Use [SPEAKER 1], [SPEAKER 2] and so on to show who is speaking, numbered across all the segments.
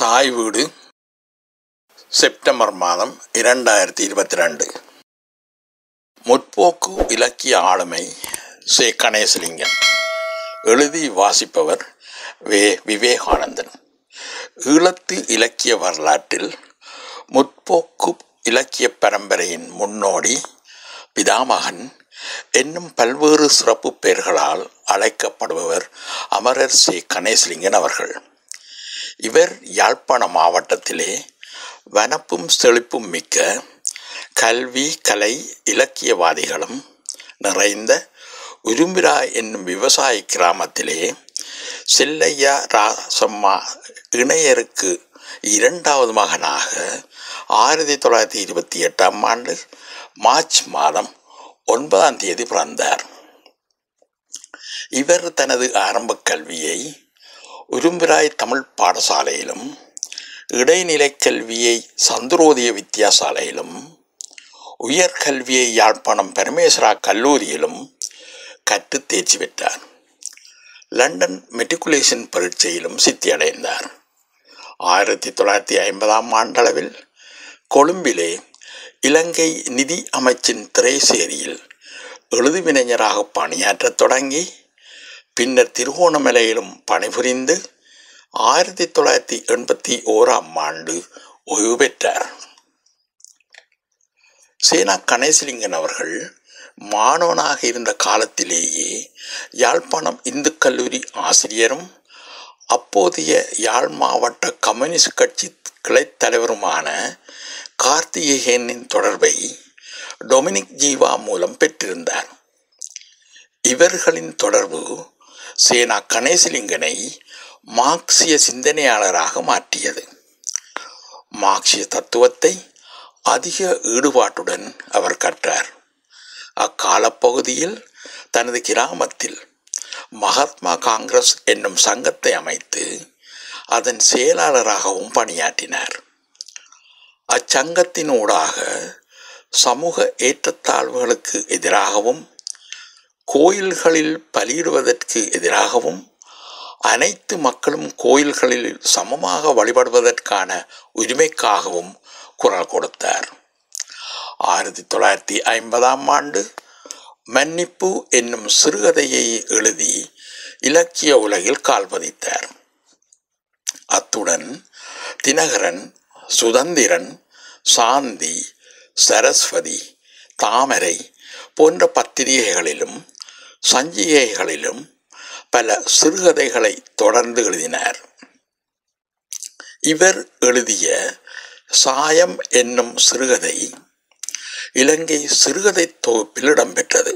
[SPEAKER 1] தாய் வீடு செப்டம்பர் மாதம் இரண்டாயிரத்தி இருபத்தி ரெண்டு முற்போக்கு இலக்கிய ஆளுமை சே கணேசலிங்கன் எழுதி வாசிப்பவர் வே விவேகானந்தன் ஈழத்து இலக்கிய வரலாற்றில் முற்போக்கு இலக்கிய பரம்பரையின் முன்னோடி பிதாமகன் என்னும் பல்வேறு சிறப்பு பெயர்களால் அழைக்கப்படுபவர் அமரர் சி கணேசலிங்கன் அவர்கள் இவர் யாழ்ப்பாண மாவட்டத்திலே வனப்பும் செழிப்பும் மிக்க கல்வி கலை இலக்கியவாதிகளும் நிறைந்த உரும்பிரா என்னும் விவசாய கிராமத்திலே செல்லையா ராசம்மா இணையருக்கு இரண்டாவது மகனாக ஆயிரத்தி தொள்ளாயிரத்தி இருபத்தி எட்டாம் ஆண்டு மார்ச் மாதம் ஒன்பதாம் தேதி பிறந்தார் இவர் தனது ஆரம்ப கல்வியை உரும்பிராய் தமிழ் பாடசாலையிலும் இடைநிலை கல்வியை சந்துரோதய வித்தியாசாலையிலும் உயர்கல்வியை யாழ்ப்பாணம் பரமேஸ்வரா கல்லூரியிலும் கற்று தேர்ச்சி பெற்றார் லண்டன் மெட்ரிகுலேஷன் பரீட்சையிலும் சித்தியடைந்தார் ஆயிரத்தி தொள்ளாயிரத்தி ஐம்பதாம் ஆண்டளவில் கொழும்பிலே இலங்கை நிதி அமைச்சின் திரைசேரியில் எழுதுவினைஞராக பணியாற்றத் தொடங்கி பின்னர் திருகோணமலையிலும் பணிபுரிந்து ஆயிரத்தி தொள்ளாயிரத்தி எண்பத்தி ஓராம் ஆண்டு ஓய்வு பெற்றார் சேனா கணேசலிங்கன் அவர்கள் மாணவனாக இருந்த காலத்திலேயே யாழ்ப்பாணம் இந்து கல்லூரி ஆசிரியரும் அப்போதைய யாழ் மாவட்ட கம்யூனிஸ்ட் கட்சி கிளைத் தலைவருமான கார்த்திகேயனின் தொடர்பை டொமினிக் ஜீவா மூலம் பெற்றிருந்தார் இவர்களின் தொடர்பு சேனா கணேசலிங்கனை மார்க்சிய சிந்தனையாளராக மாற்றியது மார்க்சிய தத்துவத்தை அதிக ஈடுபாட்டுடன் அவர் கற்றார் அக்காலப்பகுதியில் தனது கிராமத்தில் மகாத்மா காங்கிரஸ் என்னும் சங்கத்தை அமைத்து அதன் செயலாளராகவும் பணியாற்றினார் அச்சங்கத்தினூடாக சமூக ஏற்றத்தாழ்வுகளுக்கு எதிராகவும் கோயில்களில் பலியிடுவதற்கு எதிராகவும் அனைத்து மக்களும் கோயில்களில் சமமாக வழிபடுவதற்கான உரிமைக்காகவும் குரல் கொடுத்தார் ஆயிரத்தி தொள்ளாயிரத்தி ஐம்பதாம் ஆண்டு மன்னிப்பு என்னும் சிறுகதையை எழுதி இலக்கிய உலகில் கால்பதித்தார் அத்துடன் தினகரன் சுதந்திரன் சாந்தி சரஸ்வதி தாமரை போன்ற பத்திரிகைகளிலும் சஞ்சிகைகளிலும் பல சிறுகதைகளை தொடர்ந்து எழுதினார் இவர் எழுதிய சாயம் என்னும் சிறுகதை இலங்கை சிறுகதை தொகுப்பில் இடம்பெற்றது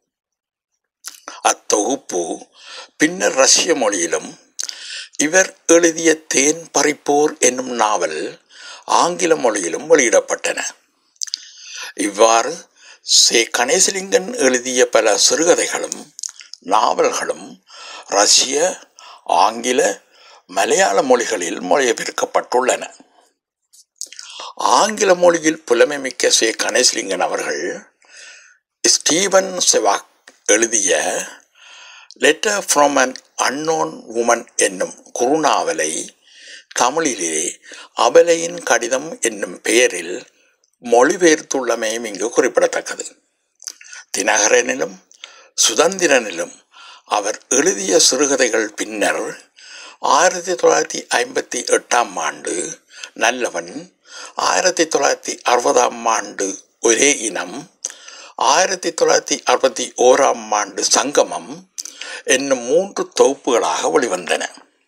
[SPEAKER 1] அத்தொகுப்பு பின்னர் ரஷ்ய மொழியிலும் இவர் எழுதிய தேன் பறிப்போர் என்னும் நாவல் ஆங்கில மொழியிலும் வெளியிடப்பட்டன இவ்வாறு சே கணேசலிங்கன் எழுதிய பல சிறுகதைகளும் நாவல்களும் ரஷ்ய ஆங்கில மலையாள மொழிகளில் மொழிபெயர்க்கப்பட்டுள்ளன ஆங்கில மொழியில் புலமைமிக்க சே கணேசலிங்கன் அவர்கள் ஸ்டீவன் செவாக் எழுதிய letter from an unknown woman என்னும் குறுநாவலை தமிழிலே அபலையின் கடிதம் என்னும் பெயரில் மொழிபெயர்த்துள்ளமையும் இங்கு குறிப்பிடத்தக்கது தினகரனிலும் சுதந்திரனிலும் அவர் எழுதிய சிறுகதைகள் பின்னர் ஆயிரத்தி தொள்ளாயிரத்தி ஐம்பத்தி எட்டாம் ஆண்டு நல்லவன் ஆயிரத்தி தொள்ளாயிரத்தி அறுபதாம் ஆண்டு ஒரே இனம் ஆயிரத்தி தொள்ளாயிரத்தி அறுபத்தி ஓராம் ஆண்டு சங்கமம் என்னும் மூன்று தொகுப்புகளாக வெளிவந்தன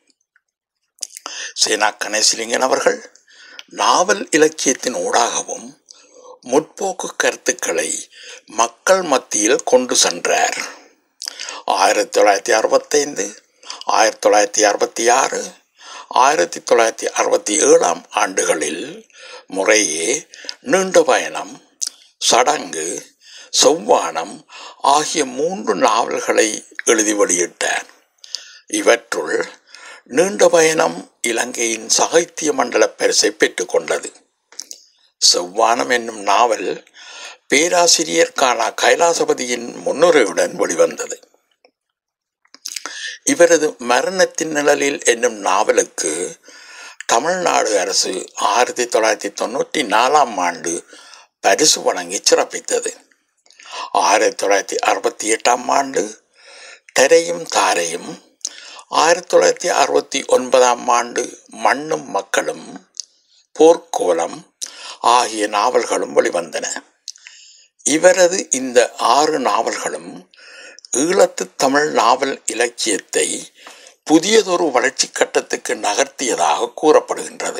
[SPEAKER 1] சேனா கணேசலிங்கன் அவர்கள் நாவல் இலக்கியத்தின் ஊடாகவும் முற்போக்கு கருத்துக்களை மக்கள் மத்தியில் கொண்டு சென்றார் ஆயிரத்தி தொள்ளாயிரத்தி அறுபத்தைந்து ஆயிரத்தி தொள்ளாயிரத்தி அறுபத்தி ஆறு ஆயிரத்தி தொள்ளாயிரத்தி அறுபத்தி ஏழாம் ஆண்டுகளில் முறையே நீண்ட பயணம் சடங்கு செவ்வானம் ஆகிய மூன்று நாவல்களை எழுதி வெளியிட்டார் இவற்றுள் நீண்ட பயணம் இலங்கையின் சாகித்ய மண்டல பரிசை பெற்றுக்கொண்டது செவ்வானம் என்னும் நாவல் பேராசிரியர் கானா கைலாசபதியின் முன்னுரையுடன் வெளிவந்தது இவரது மரணத்தின் நிழலில் என்னும் நாவலுக்கு தமிழ்நாடு அரசு ஆயிரத்தி தொள்ளாயிரத்தி தொண்ணூற்றி நாலாம் ஆண்டு பரிசு வழங்கி சிறப்பித்தது ஆயிரத்தி தொள்ளாயிரத்தி அறுபத்தி எட்டாம் ஆண்டு தரையும் தாரையும் ஆயிரத்தி தொள்ளாயிரத்தி அறுபத்தி ஒன்பதாம் ஆண்டு மண்ணும் மக்களும் போர்க்கோலம் ஆகிய நாவல்களும் வெளிவந்தன இவரது இந்த ஆறு நாவல்களும் ஈழத்து தமிழ் நாவல் இலக்கியத்தை புதியதொரு வளர்ச்சி கட்டத்துக்கு நகர்த்தியதாக கூறப்படுகின்றது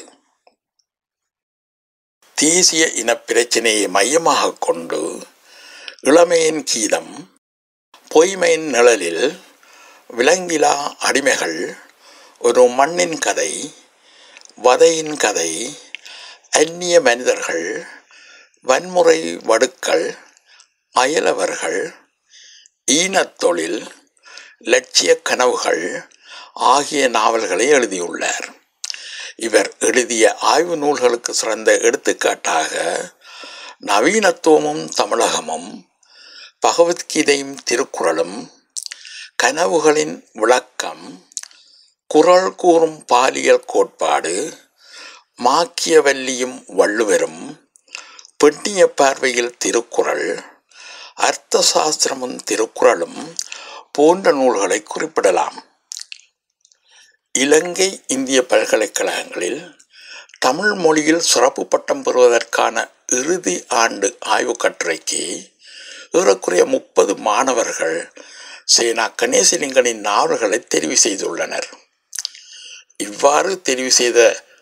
[SPEAKER 1] தேசிய இன பிரச்சினையை மையமாக கொண்டு இளமையின் கீதம் பொய்மையின் நிழலில் விலங்கிலா அடிமைகள் ஒரு மண்ணின் கதை வதையின் கதை அந்நிய மனிதர்கள் வன்முறை வடுக்கள் அயலவர்கள் ஈனத்தொழில் லட்சிய கனவுகள் ஆகிய நாவல்களை எழுதியுள்ளார் இவர் எழுதிய ஆய்வு நூல்களுக்கு சிறந்த எடுத்துக்காட்டாக நவீனத்துவமும் தமிழகமும் பகவத்கீதையும் திருக்குறளும் கனவுகளின் விளக்கம் குரல் கூறும் பாலியல் கோட்பாடு மாக்கியவல்லியும் வள்ளுவரும் பெண்ணிய பார்வையில் திருக்குறள் அர்த்த சாஸ்திரமும் திருக்குறளும் போன்ற நூல்களை குறிப்பிடலாம் இலங்கை இந்திய பல்கலைக்கழகங்களில் தமிழ் மொழியில் சிறப்பு பட்டம் பெறுவதற்கான இறுதி ஆண்டு ஆய்வுக் கட்டுரைக்கு ஏறக்குறைய முப்பது மாணவர்கள் சேனா கணேசலிங்கனின் நாவல்களை தெரிவு செய்துள்ளனர் இவ்வாறு தெரிவு செய்த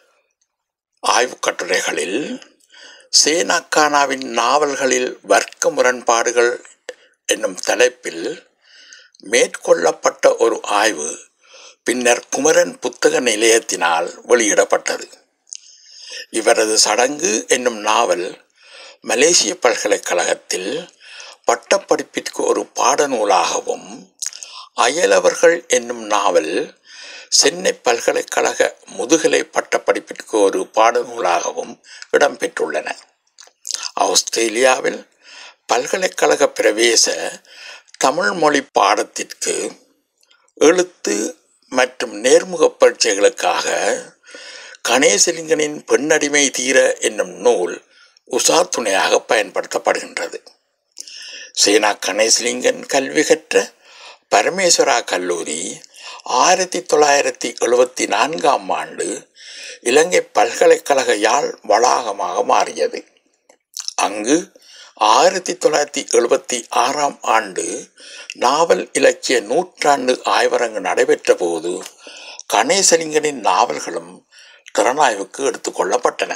[SPEAKER 1] ஆய்வுக் கட்டுரைகளில் சேனாக்கானாவின் நாவல்களில் வர்க்க முரண்பாடுகள் என்னும் தலைப்பில் மேற்கொள்ளப்பட்ட ஒரு ஆய்வு பின்னர் குமரன் புத்தக நிலையத்தினால் வெளியிடப்பட்டது இவரது சடங்கு என்னும் நாவல் மலேசிய பல்கலைக்கழகத்தில் பட்டப்படிப்பிற்கு ஒரு பாடநூலாகவும் அயலவர்கள் என்னும் நாவல் சென்னை பல்கலைக்கழக முதுகலை பட்டப்படிப்பிற்கு ஒரு பாடநூலாகவும் இடம்பெற்றுள்ளன ஆஸ்திரேலியாவில் பல்கலைக்கழக பிரவேச தமிழ் மொழி பாடத்திற்கு எழுத்து மற்றும் நேர்முக பரீட்சைகளுக்காக கணேசலிங்கனின் பெண்ணடிமை தீர என்னும் நூல் உசார் துணையாக பயன்படுத்தப்படுகின்றது சேனா கணேசலிங்கன் கல்வி கற்ற பரமேஸ்வரா கல்லூரி ஆயிரத்தி தொள்ளாயிரத்தி எழுபத்தி நான்காம் ஆண்டு இலங்கை பல்கலைக்கழக யாழ் வளாகமாக மாறியது அங்கு ஆயிரத்தி தொள்ளாயிரத்தி எழுபத்தி ஆறாம் ஆண்டு நாவல் இலக்கிய நூற்றாண்டு ஆய்வரங்கு நடைபெற்ற போது கணேசலிங்கனின் நாவல்களும் திறனாய்வுக்கு எடுத்துக்கொள்ளப்பட்டன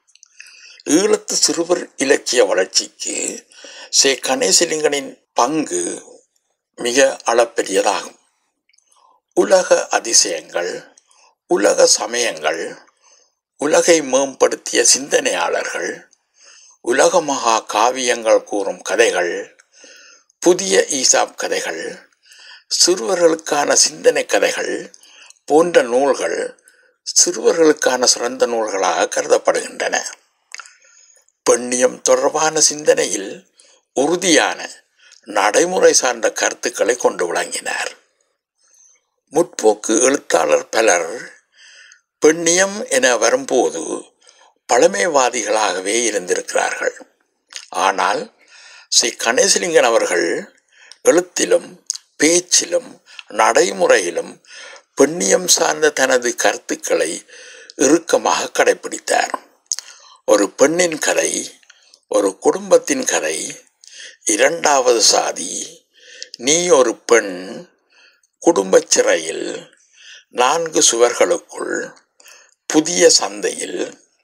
[SPEAKER 1] ஈழத்து சிறுவர் இலக்கிய வளர்ச்சிக்கு சே கணேசலிங்கனின் பங்கு மிக அளப்பெரியதாகும் உலக அதிசயங்கள் உலக சமயங்கள் உலகை மேம்படுத்திய சிந்தனையாளர்கள் உலக மகா காவியங்கள் கூறும் கதைகள் புதிய ஈசாப் கதைகள் சிறுவர்களுக்கான சிந்தனை கதைகள் போன்ற நூல்கள் சிறுவர்களுக்கான சிறந்த நூல்களாக கருதப்படுகின்றன பெண்ணியம் தொடர்பான சிந்தனையில் உறுதியான நடைமுறை சார்ந்த கருத்துக்களை கொண்டு விளங்கினார் முற்போக்கு எழுத்தாளர் பலர் பெண்ணியம் என வரும்போது பழமைவாதிகளாகவே இருந்திருக்கிறார்கள் ஆனால் ஸ்ரீ கணேசலிங்கன் அவர்கள் எழுத்திலும் பேச்சிலும் நடைமுறையிலும் பெண்ணியம் சார்ந்த தனது கருத்துக்களை இறுக்கமாக கடைபிடித்தார் ஒரு பெண்ணின் கதை ஒரு குடும்பத்தின் கதை இரண்டாவது சாதி நீ ஒரு பெண் குடும்பச் சிறையில் நான்கு சுவர்களுக்குள் புதிய சந்தையில்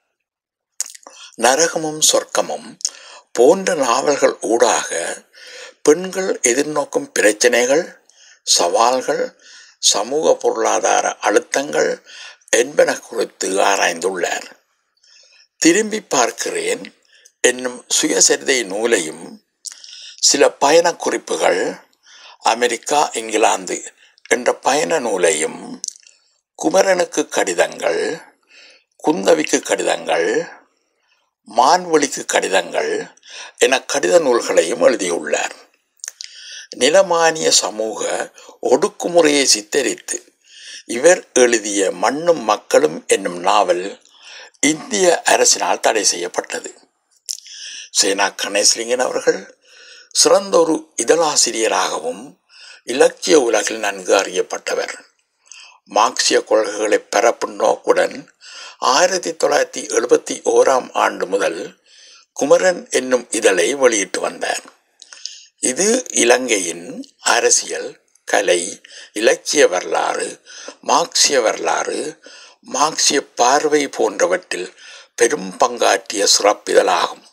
[SPEAKER 1] நரகமும் சொர்க்கமும் போன்ற நாவல்கள் ஊடாக பெண்கள் எதிர்நோக்கும் பிரச்சனைகள் சவால்கள் சமூக பொருளாதார அழுத்தங்கள் என்பன குறித்து ஆராய்ந்துள்ளார் திரும்பி பார்க்கிறேன் என்னும் சுயசரிதை நூலையும் சில பயண குறிப்புகள் அமெரிக்கா இங்கிலாந்து என்ற பயண நூலையும் குமரனுக்கு கடிதங்கள் குந்தவிக்கு கடிதங்கள் மான்வழிக்கு கடிதங்கள் என கடித நூல்களையும் எழுதியுள்ளார் நிலமானிய சமூக ஒடுக்குமுறையை சித்தரித்து இவர் எழுதிய மண்ணும் மக்களும் என்னும் நாவல் இந்திய அரசினால் தடை செய்யப்பட்டது சேனா கணேசலிங்கன் அவர்கள் சிறந்த ஒரு இதழாசிரியராகவும் இலக்கிய உலகில் நன்கு அறியப்பட்டவர் மார்க்சிய கொள்கைகளை பரப்பும் நோக்குடன் ஆயிரத்தி தொள்ளாயிரத்தி எழுபத்தி ஓராம் ஆண்டு முதல் குமரன் என்னும் இதழை வெளியிட்டு வந்தார் இது இலங்கையின் அரசியல் கலை இலக்கிய வரலாறு மார்க்சிய வரலாறு மார்க்சிய பார்வை போன்றவற்றில் பெரும் பங்காற்றிய சிறப்பிதழாகும்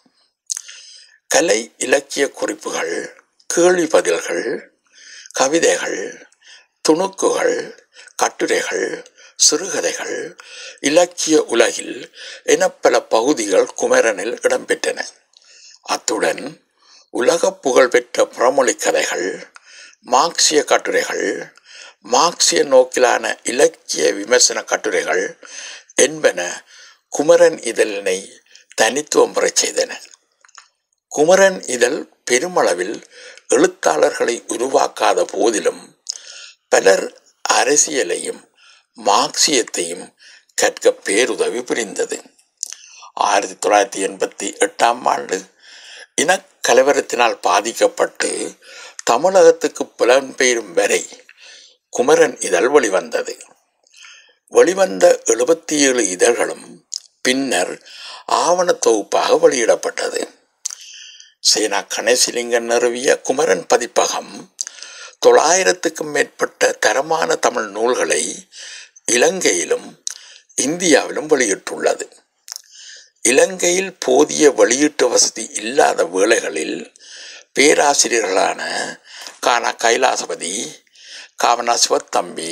[SPEAKER 1] கலை இலக்கிய குறிப்புகள் கேள்வி பதில்கள் கவிதைகள் துணுக்குகள் கட்டுரைகள் சிறுகதைகள் இலக்கிய உலகில் என பல பகுதிகள் குமரனில் இடம்பெற்றன அத்துடன் உலக புகழ்பெற்ற புறமொழி கதைகள் மார்க்சிய கட்டுரைகள் மார்க்சிய நோக்கிலான இலக்கிய விமர்சன கட்டுரைகள் என்பன குமரன் இதழினை தனித்துவம் பெறச் செய்தன குமரன் இதழ் பெருமளவில் எழுத்தாளர்களை உருவாக்காத போதிலும் பலர் அரசியலையும் மார்க்சியத்தையும் கற்க பேருதவி புரிந்தது ஆயிரத்தி தொள்ளாயிரத்தி எண்பத்தி எட்டாம் ஆண்டு இனக்கலவரத்தினால் பாதிக்கப்பட்டு தமிழகத்துக்கு புலம்பெயரும் வரை குமரன் இதழ் வெளிவந்தது வெளிவந்த எழுபத்தி ஏழு இதழ்களும் பின்னர் ஆவண தொகுப்பாக வெளியிடப்பட்டது சேனா கணேசிலிங்கன் நிறுவிய குமரன் பதிப்பகம் தொள்ளாயிரத்துக்கும் மேற்பட்ட தரமான தமிழ் நூல்களை இலங்கையிலும் இந்தியாவிலும் வெளியிட்டுள்ளது இலங்கையில் போதிய வெளியீட்டு வசதி இல்லாத வேளைகளில் பேராசிரியர்களான கானா கைலாசபதி காவனா சிவத்தம்பி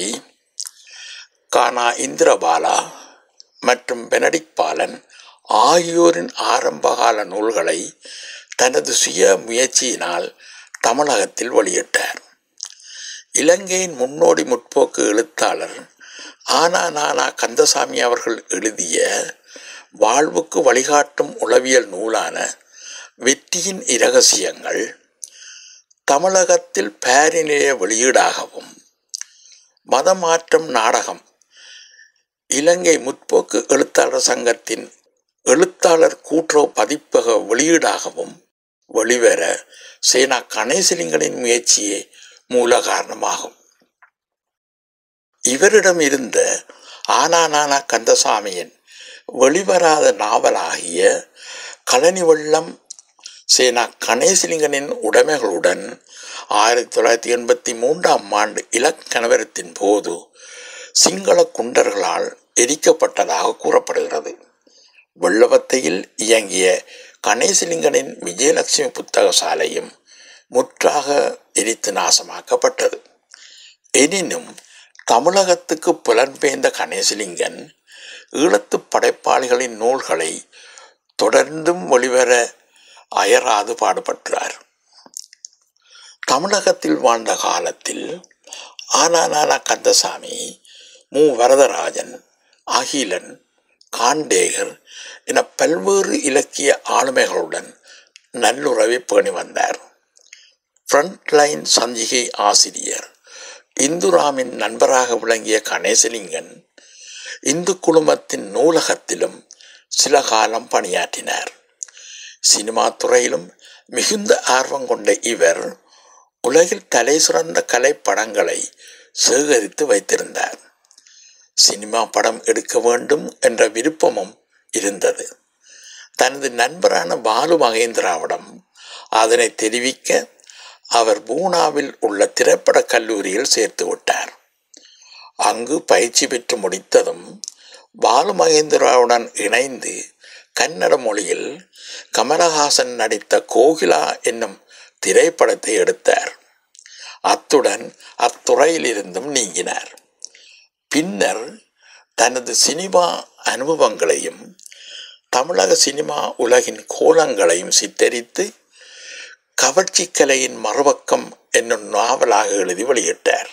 [SPEAKER 1] கானா இந்திரபாலா மற்றும் பெனடிக் பாலன் ஆகியோரின் ஆரம்பகால நூல்களை தனது சுய முயற்சியினால் தமிழகத்தில் வெளியிட்டார் இலங்கையின் முன்னோடி முற்போக்கு எழுத்தாளர் ஆனா நானா கந்தசாமி அவர்கள் எழுதிய வாழ்வுக்கு வழிகாட்டும் உளவியல் நூலான வெற்றியின் இரகசியங்கள் தமிழகத்தில் பேரிநிலைய வெளியீடாகவும் மதமாற்றம் நாடகம் இலங்கை முற்போக்கு எழுத்தாளர் சங்கத்தின் எழுத்தாளர் கூட்டுறவு பதிப்பக வெளியீடாகவும் வெளிவர சேனா கணேசலிங்கனின் முயற்சியே மூல காரணமாகும் இவரிடம் இருந்த ஆனானானா கந்தசாமியின் வெளிவராத நாவலாகிய கழனி வெள்ளம் சேனா கணேசலிங்கனின் உடைமைகளுடன் ஆயிரத்தி தொள்ளாயிரத்தி எண்பத்தி மூன்றாம் ஆண்டு இலக்கணவரத்தின் போது சிங்கள குண்டர்களால் எரிக்கப்பட்டதாக கூறப்படுகிறது வெள்ளவத்தையில் இயங்கிய கணேசலிங்கனின் விஜயலட்சுமி புத்தக சாலையும் முற்றாக எரித்து நாசமாக்கப்பட்டது எனினும் தமிழகத்துக்கு புலன்பெயர்ந்த கணேசலிங்கன் ஈழத்து படைப்பாளிகளின் நூல்களை தொடர்ந்தும் வெளிவர அயராது பாடுபட்டார் தமிழகத்தில் வாழ்ந்த காலத்தில் ஆனானானா கந்தசாமி மு வரதராஜன் அகிலன் காண்டேகர் என பல்வேறு இலக்கிய ஆளுமைகளுடன் நல்லுறவை பேணி வந்தார் ஃப்ரண்ட்லைன் சஞ்சிகை ஆசிரியர் இந்துராமின் நண்பராக விளங்கிய கணேசலிங்கன் இந்து குழுமத்தின் நூலகத்திலும் சில காலம் பணியாற்றினார் சினிமா துறையிலும் மிகுந்த ஆர்வம் கொண்ட இவர் உலகில் தலை சிறந்த கலைப்படங்களை சேகரித்து வைத்திருந்தார் சினிமா படம் எடுக்க வேண்டும் என்ற விருப்பமும் இருந்தது தனது நண்பரான பாலு மகேந்திராவிடம் அதனை தெரிவிக்க அவர் பூனாவில் உள்ள திரைப்படக் கல்லூரியில் சேர்த்து விட்டார் அங்கு பயிற்சி பெற்று முடித்ததும் பாலு மகேந்திராவுடன் இணைந்து கன்னட மொழியில் கமலஹாசன் நடித்த கோகிலா என்னும் திரைப்படத்தை எடுத்தார் அத்துடன் அத்துறையிலிருந்தும் நீங்கினார் பின்னர் தனது சினிமா அனுபவங்களையும் தமிழக சினிமா உலகின் கோலங்களையும் சித்தரித்து கவர்ச்சிக்கலையின் மறுபக்கம் என்னும் நாவலாக எழுதி வெளியிட்டார்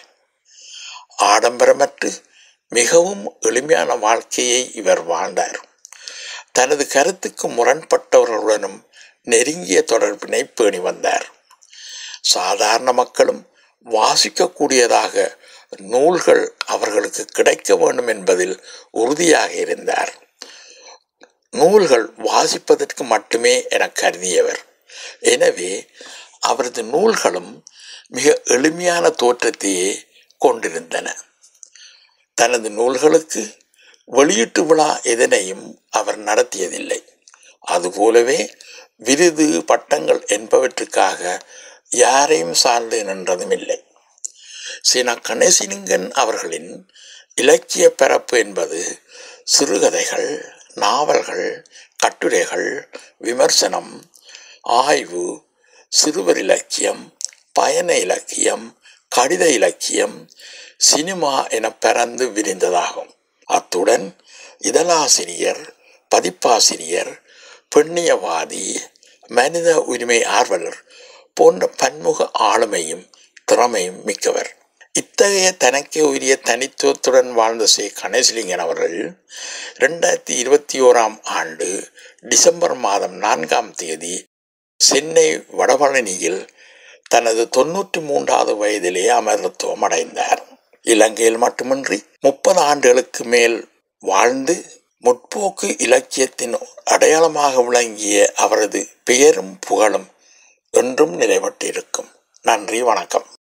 [SPEAKER 1] ஆடம்பரமற்று மிகவும் எளிமையான வாழ்க்கையை இவர் வாழ்ந்தார் தனது கருத்துக்கு முரண்பட்டவர்களுடனும் நெருங்கிய தொடர்பினை பேணி வந்தார் சாதாரண மக்களும் வாசிக்கக்கூடியதாக நூல்கள் அவர்களுக்கு கிடைக்க வேண்டும் என்பதில் உறுதியாக இருந்தார் நூல்கள் வாசிப்பதற்கு மட்டுமே என கருதியவர் எனவே அவரது நூல்களும் மிக எளிமையான தோற்றத்தையே கொண்டிருந்தன தனது நூல்களுக்கு வெளியீட்டு விழா எதனையும் அவர் நடத்தியதில்லை அதுபோலவே விருது பட்டங்கள் என்பவற்றுக்காக யாரையும் சார்ந்து நின்றதும் இல்லை சீனா கணேசிலிங்கன் அவர்களின் இலக்கிய பரப்பு என்பது சிறுகதைகள் நாவல்கள் கட்டுரைகள் விமர்சனம் ஆய்வு சிறுவர் இலக்கியம் பயண இலக்கியம் கடித இலக்கியம் சினிமா என பறந்து விரிந்ததாகும் அத்துடன் இதழாசிரியர் பதிப்பாசிரியர் பெண்ணியவாதி மனித உரிமை ஆர்வலர் போன்ற பன்முக ஆளுமையும் திறமையும் மிக்கவர் இத்தகைய தனக்கே உரிய தனித்துவத்துடன் வாழ்ந்த ஸ்ரீ கணேசலிங்கன் அவர்கள் ரெண்டாயிரத்தி இருபத்தி ஓராம் ஆண்டு டிசம்பர் மாதம் நான்காம் தேதி சென்னை வடபழனியில் தனது தொன்னூற்றி மூன்றாவது வயதிலே அமரத்துவம் அடைந்தார் இலங்கையில் மட்டுமின்றி முப்பது ஆண்டுகளுக்கு மேல் வாழ்ந்து முற்போக்கு இலக்கியத்தின் அடையாளமாக விளங்கிய அவரது பெயரும் புகழும் என்றும் நிலைப்பட்டிருக்கும் நன்றி வணக்கம்